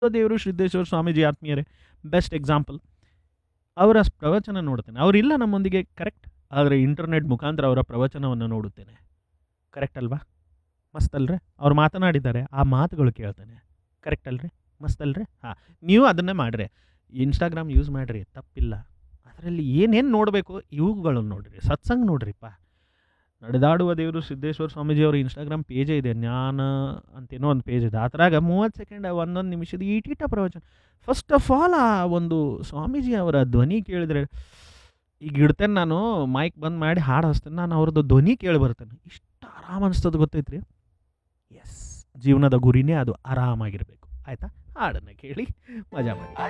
ದೇವರು ಸಿದ್ದೇಶ್ವರ ಸ್ವಾಮೀಜಿ ಆತ್ಮೀಯರೇ best example ಅವರ ಪ್ರವಚನ ನೋಡ್ತೇನೆ ಅವರಿಲ್ಲ ನಮ್ಮೊಂದಿಗೆ ಕರೆಕ್ಟ್ ಆದರೆ ಇಂಟರ್ನೆಟ್ ಮುಖಾಂತರ ಅವರ ಪ್ರವಚನವನ್ನು ನೋಡುತ್ತೇನೆ ಕರೆಕ್ಟ್ ಅಲ್ವಾ ಮಸ್ತ್ ಅಲ್ರಿ ಅವ್ರು ಮಾತನಾಡಿದ್ದಾರೆ ಆ ಮಾತುಗಳು ಕೇಳ್ತೇನೆ ಕರೆಕ್ಟ್ ಅಲ್ರಿ ಮಸ್ತ್ ಅಲ್ರಿ ಹಾಂ ನೀವು ಅದನ್ನೇ ಮಾಡಿರಿ ಇನ್ಸ್ಟಾಗ್ರಾಮ್ ಯೂಸ್ ಮಾಡಿರಿ ತಪ್ಪಿಲ್ಲ ಅದರಲ್ಲಿ ಏನೇನು ನೋಡಬೇಕು ಇವುಗಳನ್ನು ನೋಡಿರಿ ಸತ್ಸಂಗ್ ನೋಡ್ರಿಪ್ಪ ನಡೆದಾಡುವ ದೇವರು ಸಿದ್ದೇಶ್ವರ ಸ್ವಾಮೀಜಿ ಅವರ ಇನ್ಸ್ಟಾಗ್ರಾಮ್ ಪೇಜೇ ಇದೆ ಜ್ಞಾನ ಅಂತೇನೋ ಒಂದು ಪೇಜ್ ಇದೆ ಅದ್ರಾಗ ಮೂವತ್ತು ಸೆಕೆಂಡ್ ಒಂದೊಂದು ನಿಮಿಷದ ಈಟೀಟ ಪ್ರವಚನ ಫಸ್ಟ್ ಆಫ್ ಆಲ್ ಆ ಒಂದು ಸ್ವಾಮೀಜಿ ಅವರ ಧ್ವನಿ ಕೇಳಿದ್ರೆ ಈಗ ಇಡ್ತೇನೆ ನಾನು ಮೈಕ್ ಬಂದ್ ಮಾಡಿ ಹಾಡು ಹಚ್ತೇನೆ ನಾನು ಅವ್ರದ್ದು ಧ್ವನಿ ಕೇಳಿ ಬರ್ತೇನೆ ಇಷ್ಟು ಆರಾಮ ಅನಿಸ್ತದೆ ಗೊತ್ತೈತ್ರಿ ಎಸ್ ಜೀವನದ ಗುರಿನೇ ಅದು ಆರಾಮಾಗಿರಬೇಕು ಆಯಿತಾ ಹಾಡನ್ನು ಕೇಳಿ ಮಜಾ ಮಾಡಿ